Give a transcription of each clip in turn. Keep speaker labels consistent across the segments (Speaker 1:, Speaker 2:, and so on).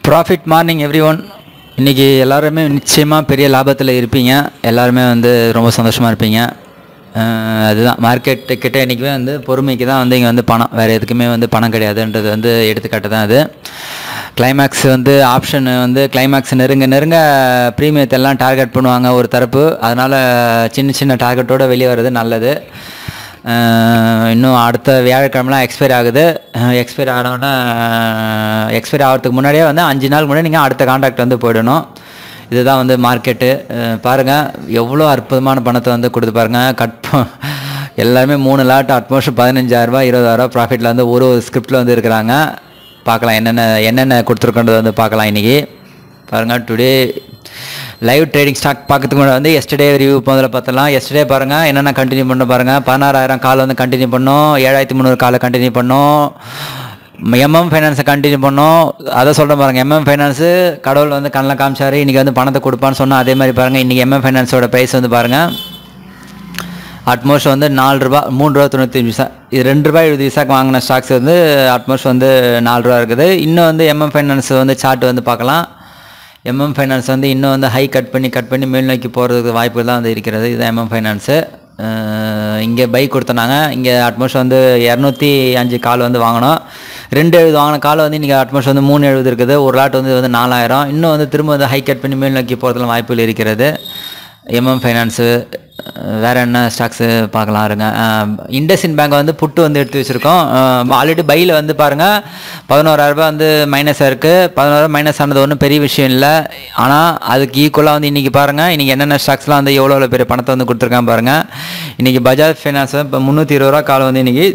Speaker 1: profit morning every one இன்றைக்கி எல்லாருமே நிச்சயமாக பெரிய லாபத்தில் இருப்பீங்க எல்லாருமே வந்து ரொம்ப சந்தோஷமாக இருப்பீங்க அஹ் அதுதான் மார்க்கெட்டு கிட்ட இன்றைக்குமே வந்து பொறுமைக்கு தான் வந்து இங்கே வந்து பணம் வேறு எதுக்குமே வந்து பணம் கிடையாதுன்றது வந்து எடுத்துக்காட்டு தான் அது கிளைமேக்ஸ் வந்து ஆப்ஷன் வந்து கிளைமேக்ஸ் நெருங்க நெருங்க ப்ரீமியத்தை எல்லாம் டார்கெட் பண்ணுவாங்க ஒரு தரப்பு அதனால் சின்ன சின்ன டார்கெட்டோடு வெளியே வர்றது நல்லது அஹ் இன்னும் அடுத்த வியாழக்கிழமெலாம் எக்ஸ்பைர் ஆகுது எக்ஸ்பைர் ஆனோடனே எக்ஸ்பைர் ஆகிறதுக்கு முன்னாடியே வந்து அஞ்சு நாள் முன்னாடி நீங்கள் அடுத்த கான்ட்ராக்ட் வந்து போயிடணும் இதுதான் வந்து மார்க்கெட்டு பாருங்கள் எவ்வளோ அற்புதமான பணத்தை வந்து கொடுத்து பாருங்கள் கட் ப- எல்லாருமே மூணு லாட் அட்மோஸ்ட் பதினஞ்சாயிரரூபா இருபதாயிரரூபா ப்ராஃபிட்டில் வந்து ஒரு ஒரு ஸ்கிரிப்டில் வந்து இருக்கிறாங்க பார்க்கலாம் என்னென்ன என்னென்ன கொடுத்துருக்கோன்றது வந்து பார்க்கலாம் இன்றைக்கி பாருங்கள் டுடே லைவ் ட்ரேடிங் ஸ்டாக் பார்க்கறதுக்கு முன்னாடி வந்து எஸ்டர்டே ரிவ்யூ முதல்ல பார்த்தலாம் எஸ்டர்டே பாருங்கள் என்னென்ன கண்டினியூ பண்ண பாருங்கள் பதினாறாயிரம் கால் வந்து கண்டினியூ பண்ணோம் ஏழாயிரத்தி முந்நூறு காலை கண்டினியூ பண்ணோம் எம்எம் ஃபைனான்ஸை கண்டினியூ பண்ணோம் அதை சொல்கிறேன் பாருங்கள் எம்எம் ஃபைனான்ஸு கடவுள் வந்து கண்ணில் காமிச்சாரு இன்றைக்கி வந்து பணத்தை கொடுப்பான்னு சொன்னால் அதே மாதிரி பாருங்கள் இன்றைக்கி எம்எம் ஃபைனான்ஸோட ப்ரைஸ் வந்து பாருங்கள் அட்மோஸ்ட் வந்து நாலு ரூபா மூணு ரூபா தொண்ணூற்றி பைசா இது ரெண்டு ரூபாய் எழுபது பைசாக்கு வாங்கின ஸ்டாக்ஸ் வந்து அட்மோஸ்ட் வந்து நாலு ரூபா இருக்குது இன்னும் வந்து எம்எம் ஃபைனான்ஸ் வந்து சார்ட் வந்து பார்க்கலாம் எம்எம் ஃபைனான்ஸ் வந்து இன்னும் வந்து ஹை கட் பண்ணி கட் பண்ணி மேல் நோக்கி போகிறதுக்கு வாய்ப்புகள் தான் வந்து இருக்கிறது இது எம்எம் ஃபைனான்ஸு இங்கே பைக் கொடுத்தனாங்க இங்கே அட்மோஸ்ட் வந்து இரநூத்தி அஞ்சு கால் வந்து வாங்கினோம் ரெண்டு எழுபது வாங்கின கால் வந்து இன்றைக்கி அட்மோஸ்ட் வந்து மூணு எழுபது இருக்குது ஒரு லாட் வந்து வந்து நாலாயிரம் இன்னும் வந்து திரும்ப வந்து ஹை கட் பண்ணி மேல் நோக்கி போகிறதுல வாய்ப்புகள் இருக்கிறது எம்எம் ஃபைனான்ஸு வேறு என்ன ஸ்டாக்ஸு பார்க்கலாம் இருங்க இண்டஸ்இன் பேங்க் வந்து புட்டு வந்து எடுத்து வச்சுருக்கோம் ஆல்ரெடி பையில் வந்து பாருங்கள் பதினோராயிரரூபா வந்து மைனஸாக இருக்குது பதினோராயிரம் மைனஸ் ஆனது ஒன்றும் பெரிய விஷயம் இல்லை ஆனால் அதுக்கு ஈக்குவலாக வந்து இன்றைக்கி பாருங்கள் இன்றைக்கி என்னென்ன ஸ்டாக்ஸ்லாம் வந்து எவ்வளோ எவ்வளோ பெரிய பணத்தை வந்து கொடுத்துருக்கான் பாருங்கள் இன்றைக்கி பஜாஜ் ஃபைனான்ஸ் இப்போ முந்நூற்றி இருபது ரூபா கால் வந்து இன்றைக்கி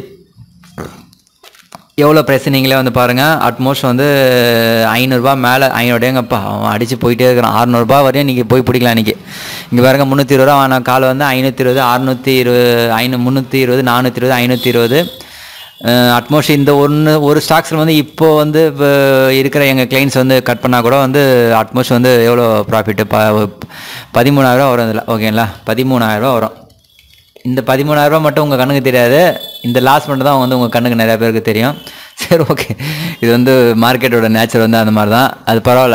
Speaker 1: எவ்வளோ ப்ரைஸ் நீங்களே வந்து பாருங்கள் அட்மோஸ்ட் வந்து ஐநூறுரூபா மேலே ஐநூறுடையங்கப்பா அவன் அடித்து போயிட்டே இருக்கிறான் அறநூறுபா வரையும் இன்றைக்கி போய் பிடிக்கலாம் இன்றைக்கி இங்கே பாருங்க முந்நூற்றி இருபது ரூபா வாங்கின கால் வந்து ஐநூற்றி இருபது அறுநூற்றி இருபது ஐநூ முந்நூற்றி இருபது நானூற்றி இருபது ஐநூற்றி இருபது அட்மோஸ்ட் இந்த ஒன்று ஒரு ஸ்டாக்ஸில் வந்து இப்போ வந்து இப்போ இருக்கிற எங்கள் கிளைண்ட்ஸ் வந்து கட் பண்ணால் கூட வந்து அட்மோஸ்ட் வந்து எவ்வளோ ப்ராஃபிட்டு ப பதிமூணாயிரரூவா வரும் இதில் ஓகேங்களா பதிமூணாயிரரூவா வரும் இந்த பதிமூணாயிரரூபா மட்டும் உங்கள் கண்ணுக்கு தெரியாது இந்த லாஸ் மட்டும் தான் வந்து உங்கள் கண்ணுக்கு நிறையா பேருக்கு தெரியும் சரி ஓகே இது வந்து மார்க்கெட்டோட நேச்சர் வந்து அந்த மாதிரி தான் அது பரவாயில்ல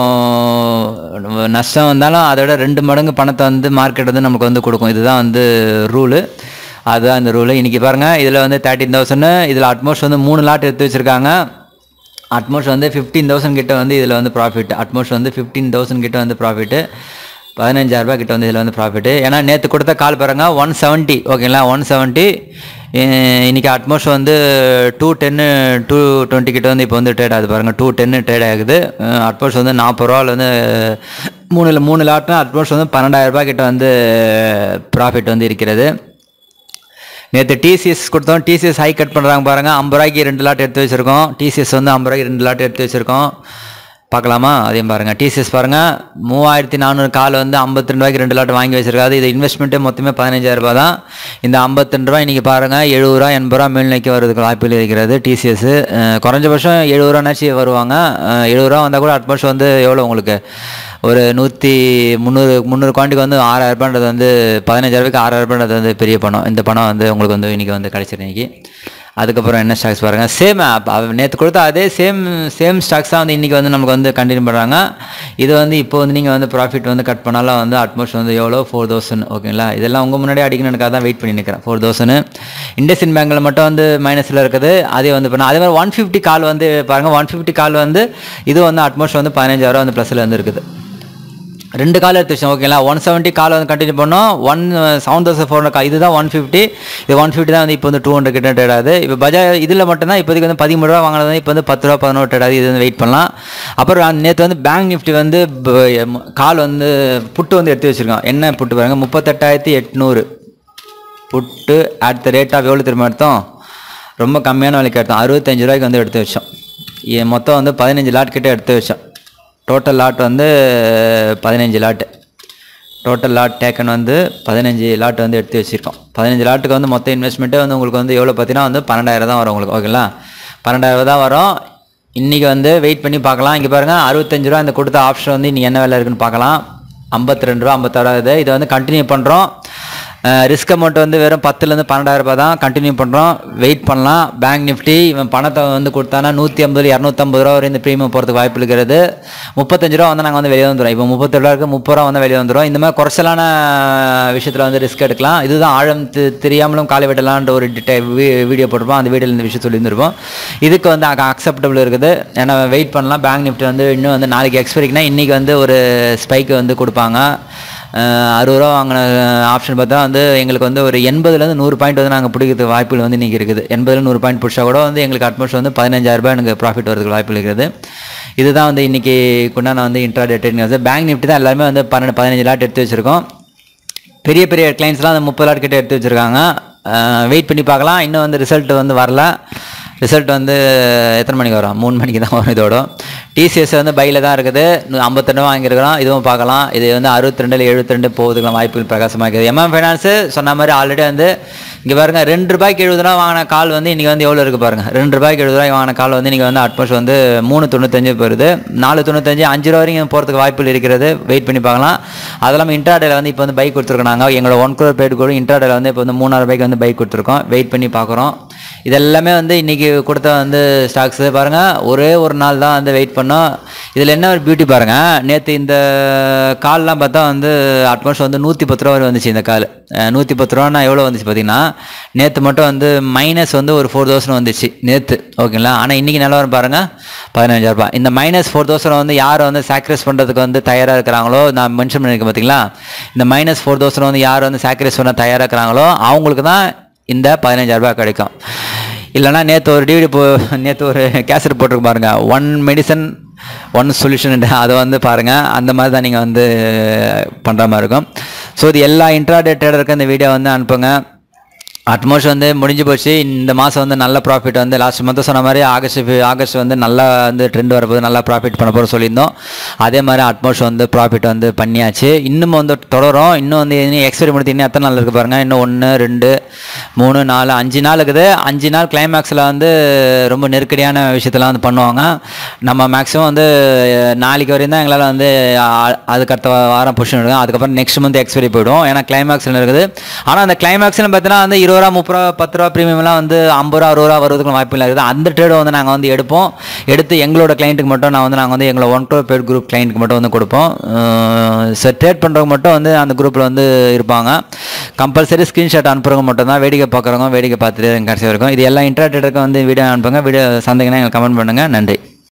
Speaker 1: லாபம் நஷ்டம் வந்தாலும் அதோட ரெண்டு மடங்கு பணத்தை வந்து மார்க்கெட் வந்து நமக்கு வந்து கொடுக்கும் இதுதான் வந்து ரூலு அதுதான் இந்த ரூலு இன்றைக்கி பாருங்கள் இதில் வந்து தேர்ட்டின் தௌசண்ட் இதில் அட்மோஸ்ட் வந்து மூணு லாட் எடுத்து வச்சுருக்காங்க அட்மோஸ்ட் வந்து ஃபிஃப்டீன் தௌசண்ட் கிட்ட வந்து இதில் வந்து ப்ராஃபிட் அட்மோஸ்ட் வந்து ஃபிஃப்டீன் தௌசண்ட் கிட்ட வந்து ப்ராஃபிட்டு பதினஞ்சாயிரரூபா கிட்ட வந்து இதில் வந்து ப்ராஃபிட்டு ஏன்னா நேற்று கொடுத்த கால் பாருங்க ஒன் செவன்ட்டி ஓகேங்களா ஒன் செவன்ட்டி இன்றைக்கி அட்மோஸ்ட் வந்து டூ டென்னு டூ டுவெண்ட்டி கிட்ட வந்து இப்போ வந்து ட்ரேட் ஆகுது பாருங்கள் டூ டென்னு ட்ரேட் ஆகுது அட்மோஸ்ட் வந்து நாற்பது ரூபாவில் வந்து மூணு மூணு லாட்னா அட்மோஸ்ட் வந்து பன்னெண்டாயிரரூபா கிட்ட வந்து ப்ராஃபிட் வந்து இருக்கிறது நேற்று டிசிஎஸ் கொடுத்தோம் டிசிஎஸ் ஹை கட் பண்ணுறாங்க பாருங்கள் ஐம்பது ரூபாய்க்கு ரெண்டு லாட் எடுத்து வச்சுருக்கோம் டிசிஎஸ் வந்து ஐம்பது ரூபாய்க்கு ரெண்டு லாட் எடுத்து வச்சுருக்கோம் பார்க்கலாமா அதையும் பாருங்கள் டிசிஎஸ் பாருங்கள் மூவாயிரத்தி நானூறு கால் வந்து ஐம்பத்தி ரெண்டு ரூபாய்க்கு ரெண்டு லாட் வாங்கி வச்சிருக்காது இது இன்வெஸ்ட்மெண்ட்டே மொத்தமே பதினஞ்சாயிரம் ரூபாய் தான் இந்த ஐம்பத்திரெண்டு ரூபாய் இன்றைக்கி பாருங்கள் எழுபது ரூபா எண்பது ரூபா மேல்நிலைக்கு வரதுக்கு வாய்ப்புகள் இருக்கிறது டிசிஎஸ் குறைஞ்சபட்சம் எழுபது ரூபானாச்சு வருவாங்க அஹ், எழுபது ரூபா வந்தால் கூட அட்மோஸ்ட் வந்து எவ்வளோ உங்களுக்கு ஒரு நூற்றி முந்நூறு முந்நூறு குவான்டிக்கு வந்து ஆறாயிரம் ரூபான்றது வந்து பதினஞ்சாயிரம் ரூபாய்க்கு ஆறாயிரம் ரூபான்றது வந்து பெரிய பணம் இந்த பணம் வந்து உங்களுக்கு வந்து இன்றைக்கி வந்து கிடைச்சிரு இன்னைக்கு அதுக்கப்புறம் என்ன ஸ்டாக்ஸ் பாருங்கள் சேம் நேற்று கொடுத்த அதே சேம் சேம் ஸ்டாக்ஸ் தான் வந்து இன்றைக்கி வந்து நமக்கு வந்து கண்டினியூ பண்ணுறாங்க இது வந்து இப்போ வந்து நீங்கள் வந்து ப்ராஃபிட் வந்து கட் பண்ணாலும் வந்து அட்மோஸ்ட் வந்து எவ்வளோ ஃபோர் தௌசண்ட் ஓகேங்களா இதெல்லாம் உங்கள் முன்னாடி அடிக்கணுக்காக தான் வெயிட் பண்ணி நிற்கிறேன் ஃபோர் தௌசண்ட் இண்டஸ்இன் பேங்கில் மட்டும் வந்து மைனஸில் இருக்குது அதே வந்து பண்ண அதே மாதிரி ஒன் ஃபிஃப்டி கால் வந்து பாருங்கள் ஒன் ஃபிஃப்டி கால் வந்து இது வந்து அட்மோஸ்ட் வந்து பதினஞ்சாயிரம் வந்து ப்ளஸில் வந்து இருக்குது ரெண்டு கால் எடுத்து வச்சோம் ஓகேங்களா ஒன் செவன்ட்டி கால் வந்து கண்டினியூ பண்ணோம் one seven thousand four hundred இதுதான் ஒன் ஃபிஃப்டி இது ஒன் ஃபிஃப்டி தான் வந்து இப்போ வந்து டூ ஹண்ட்ரட் கிட்ட ட்ரேட் ஆகுது இப்போ பஜாஜ் இதில் மட்டும்தான் இப்போதைக்கு வந்து பதிமூணு ரூபா வாங்கினது வந்து இப்போ வந்து பத்து ரூபா பதினோரு ட்ரேட் ஆகுது இது வந்து வெயிட் பண்ணலாம் அப்புறம் நேற்று வந்து பேங்க் நிஃப்டி வந்து ப- கால் வந்து புட்டு வந்து எடுத்து வச்சுருக்கோம் என்ன புட்டு பாருங்க முப்பத்தெட்டாயிரத்தி எட்நூறு put at the rate of எவ்வளோ திரும்ப எடுத்தோம் ரொம்ப கம்மியான விலைக்கு எடுத்தோம் அறுபத்தஞ்சு ரூபாய்க்கு வந்து எடுத்து வச்சோம் இ- மொத்தம் வந்து பதினஞ்சு லாட் கிட்ட எடுத்து வச்சோம் டோட்டல் லாட் வந்து பதினஞ்சு லாட்டு டோட்டல் லாட் டேக்கன் வந்து பதினஞ்சு லாட் வந்து எடுத்து வச்சுருக்கோம் பதினஞ்சு லாட்டுக்கு வந்து மொத்த இன்வெஸ்ட்மெண்ட்டே வந்து உங்களுக்கு வந்து எவ்வளோ பார்த்தீங்கன்னா வந்து பன்னெண்டாயிரம் தான் வரும் உங்களுக்கு ஓகேங்களா பன்னெண்டாயிரம் தான் வரும் இன்றைக்கி வந்து வெயிட் பண்ணி பார்க்கலாம் இங்கே பாருங்கள் அறுபத்தஞ்சு ரூபா இந்த கொடுத்த ஆப்ஷன் வந்து இன்றைக்கி என்ன வேலை இருக்குன்னு பார்க்கலாம் ஐம்பத்தி ரெண்டு ரூபா ஐம்பத்தாறாவது இதை வந்து கண்டினியூ பண்ணுறோம் ரிஸ்க் அமௌண்ட் வந்து வெறும் பத்துலேருந்து பன்னெண்டாயிரம் ரூபாய் தான் கண்டினியூ பண்ணுறோம் வெயிட் பண்ணலாம் பேங்க் நிஃப்டி இவன் பணத்தை வந்து கொடுத்தானா நூற்றி ஐம்பது இரநூத்தம்பது ரூபா வரை இந்த ப்ரீமியம் போகிறதுக்கு வாய்ப்பு இருக்கிறது முப்பத்தஞ்சு ரூபா வந்து நாங்கள் வந்து வெளியே வந்துடும் இப்போ முப்பத்தெட்டு ரூபா இருக்கு முப்பது ரூபா வந்து வெளியே வந்துடும் இந்த மாதிரி குறைச்சலான விஷயத்தில் வந்து ரிஸ்க் எடுக்கலாம் இதுதான் ஆழம் தெ- தெரியாமலும் காலை வெட்டலான்ற ஒரு டிட்டை வீடியோ போட்டிருப்போம் அந்த வீடியோவில் இந்த விஷயம் சொல்லியிருந்திருப்போம் இதுக்கு வந்து அக்செப்டபிள் இருக்குது ஏன்னா வெயிட் பண்ணலாம் பேங்க் நிஃப்டி வந்து இன்னும் வந்து நாளைக்கு எக்ஸ்பைரிக்குனா இன்றைக்கி வந்து ஒரு ஸ்பைக் வந்து கொடுப்பாங்க அஹ் அறுபது ரூபா வாங்கின ஆப்ஷன் பார்த்தா வந்து எங்களுக்கு வந்து ஒரு எண்பதுலேருந்து நூறு பாயிண்ட் வந்து நாங்கள் பிடிக்கிறதுக்கு வாய்ப்புகள் வந்து இன்றைக்கி இருக்குது எண்பதுல நூறு பாயிண்ட் பிடிச்சா கூட வந்து எங்களுக்கு அட்மோஸ்ட் வந்து பதினஞ்சாயிரம் ரூபாய் எனக்கு ப்ராஃபிட் வரதுக்கு வாய்ப்பு இருக்குது இதுதான் வந்து இன்றைக்கி கொண்டான வந்து இன்ட்ராடே ட்ரேடிங் பேங்க் நிஃப்டி தான் எல்லாருமே வந்து பன்னெண்டு பதினஞ்சு லாட் எடுத்து வச்சுருக்கோம் பெரிய பெரிய கிளைண்ட்ஸ்லாம் அந்த முப்பது லாட் கிட்ட எடுத்து வச்சுருக்காங்க வெயிட் பண்ணி பார்க்கலாம் இன்னும் வந்து ரிசல்ட் வந்து வரல ரிசல்ட் வந்து எத்தனை மணிக்கு வரும் மூணு மணிக்கு தான் வரும் இதோட டிசிஎஸ் வந்து பையில் தான் இருக்குது ஐம்பத்தெண்டு வாங்கியிருக்கிறோம் இதுவும் பார்க்கலாம் இது வந்து அறுபத்தி ரெண்டு எழுபத்தி ரெண்டு போகுதுக்கலாம் வாய்ப்புகள் பிரகாசமாக இருக்குது எம்எம் ஃபைனான்ஸு சொன்ன மாதிரி ஆல்ரெடி வந்து இங்கே பாருங்க ரெண்டு ரூபாய்க்கு எழுபது ரூபா வாங்கின கால் வந்து இன்றைக்கி வந்து எவ்வளோ இருக்குது பாருங்க ரெண்டு ரூபாய்க்கு எழுபது ரூபாய்க்கு வாங்கின கால் வந்து இன்றைக்கி வந்து அட்மோஸ்ட் வந்து மூணு தொண்ணூத்தஞ்சு போயிருது நாலு தொண்ணூத்தஞ்சு அஞ்சு ரூபா வரைக்கும் போகிறதுக்கு வாய்ப்புகள் இருக்கிறது வெயிட் பண்ணி பார்க்கலாம் அது இல்லாமல் இன்ட்ராடேல வந்து இப்போ வந்து பைக் கொடுத்துருக்கோம் நாங்கள் எங்களோட ஒன் crore பேட் கூட இன்ட்ராடேல வந்து இப்போ வந்து மூணாயிரம் ரூபாய்க்கு வந்து பைக் கொடுத்துருக்கோம் வெயிட் பண்ணி பார்க்குறோம் இதெல்லாமே வந்து இன்றைக்கி கொடுத்த வந்து ஸ்டாக்ஸு பாருங்கள் ஒரே ஒரு நாள் தான் வந்து வெயிட் பண்ணோம் இதில் என்ன ஒரு பியூட்டி பாருங்கள் நேற்று இந்த கால்லாம் பார்த்தா வந்து அட்மோஸ்ட் வந்து நூற்றி பத்து ரூபா வரை வந்துச்சு இந்த கால் நூற்றி பத்து ரூபான்னா எவ்வளோ வந்துச்சு பார்த்தீங்கன்னா நேற்று மட்டும் வந்து மைனஸ் வந்து ஒரு ஃபோர் தௌசண்ட் வந்துச்சு நேற்று ஓகேங்களா ஆனால் இன்றைக்கி நிலவரம் பாருங்கள் பதினஞ்சாயிரம் ரூபாய் இந்த மைனஸ் ஃபோர் தௌசண்ட் வந்து யார் வந்து சாக்ரிஃபைஸ் பண்ணுறதுக்கு வந்து தயாராக இருக்கிறாங்களோ நான் மென்ஷன் பண்ணியிருக்கேன் பார்த்தீங்களா இந்த மைனஸ் ஃபோர் தௌசண்ட் வந்து யார் வந்து சாக்ரிஃபைஸ் பண்ண தயாராக இருக்கிறாங்களோ அவங்களுக்கு தான் இந்த பதினஞ்சாயிரம் ரூபாய் கிடைக்கும் இல்லைனா நேற்று ஒரு டிவிடி போ நேற்று ஒரு கேசட் போட்டிருக்கு பாருங்க ஒன் மெடிசன் ஒன் சொல்யூஷன் அதை வந்து பாருங்கள் அந்த மாதிரி தான் நீங்கள் வந்து பண்ணுற மாதிரி இருக்கும் ஸோ இது எல்லா இன்ட்ராடே ட்ரேடருக்கும் இந்த வீடியோ வந்து அனுப்புங்க அட்மோஸ்ட் வந்து முடிஞ்சு போச்சு இந்த மாதம் வந்து நல்ல ப்ராஃபிட் வந்து லாஸ்ட் மந்த் சொன்ன மாதிரி ஆகஸ்ட் ஃபி- ஆகஸ்ட் வந்து நல்லா வந்து ட்ரெண்ட் வரப்போது நல்லா ப்ராஃபிட் பண்ண போகிறோம் சொல்லியிருந்தோம் அதே மாதிரி அட்மோஸ்ட் வந்து ப்ராஃபிட் வந்து பண்ணியாச்சு இன்னும் வந்து தொடரும் இன்னும் வந்து இன்னும் எக்ஸ்பைரி முடித்து இன்னும் எத்தனை நாள் இருக்குது பாருங்கள் இன்னும் ஒன்று ரெண்டு மூணு நாலு அஞ்சு நாள் இருக்குது அஞ்சு நாள் கிளைமேக்ஸில் வந்து ரொம்ப நெருக்கடியான விஷயத்தெல்லாம் வந்து பண்ணுவாங்க நம்ம மேக்ஸிமம் வந்து அஹ், நாளைக்கு வரையும் தான் எங்களால் வந்து அ- அதுக்கு அடுத்த வாரம் புஷ் எடுக்கும் அதுக்கப்புறம் நெக்ஸ்ட் மந்த் எக்ஸ்பைரி போயிடும் ஏன்னா கிளைமேக்ஸில் இருக்குது ஆனால் அந்த கிளைமேக்ஸ்னு பார்த்தீங்கன்னா வந்து இருபது ரூபா முப்பது ரூபா பத்து ரூபா ப்ரீமியம்லாம் வந்து ஐம்பது ரூபா அறுபது ரூபா வருவதுக்கு வாய்ப்பு இல்லை இருக்குது அந்த ட்ரேடை வந்து நாங்கள் வந்து எடுப்போம் எடுத்து எங்களோட கிளைண்ட்டுக்கு மட்டும் நான் வந்து நாங்கள் வந்து எங்களோட ஒன் க்ரோர் பேட் குரூப் கிளைண்ட்டுக்கு மட்டும் வந்து கொடுப்போம் ஸோ ட்ரேட் பண்ணுறவங்க மட்டும் வந்து அந்த குரூப்பில் வந்து இருப்பாங்க கம்பல்சரி ஸ்க்ரீன்ஷாட் அனுப்புறவங்க மட்டும் தான் வேடிக்கை பார்க்குறவங்க வேடிக்கை பார்த்துட்டு கடைசி வரைக்கும் இது எல்லா இன்டர்நெட்டுக்கும் வந்து வீடியோ அனுப்புங்க வீடியோ சந்தேகம்னா எங்களுக்கு கமெண்ட் பண்ணுங்கள் நன்றி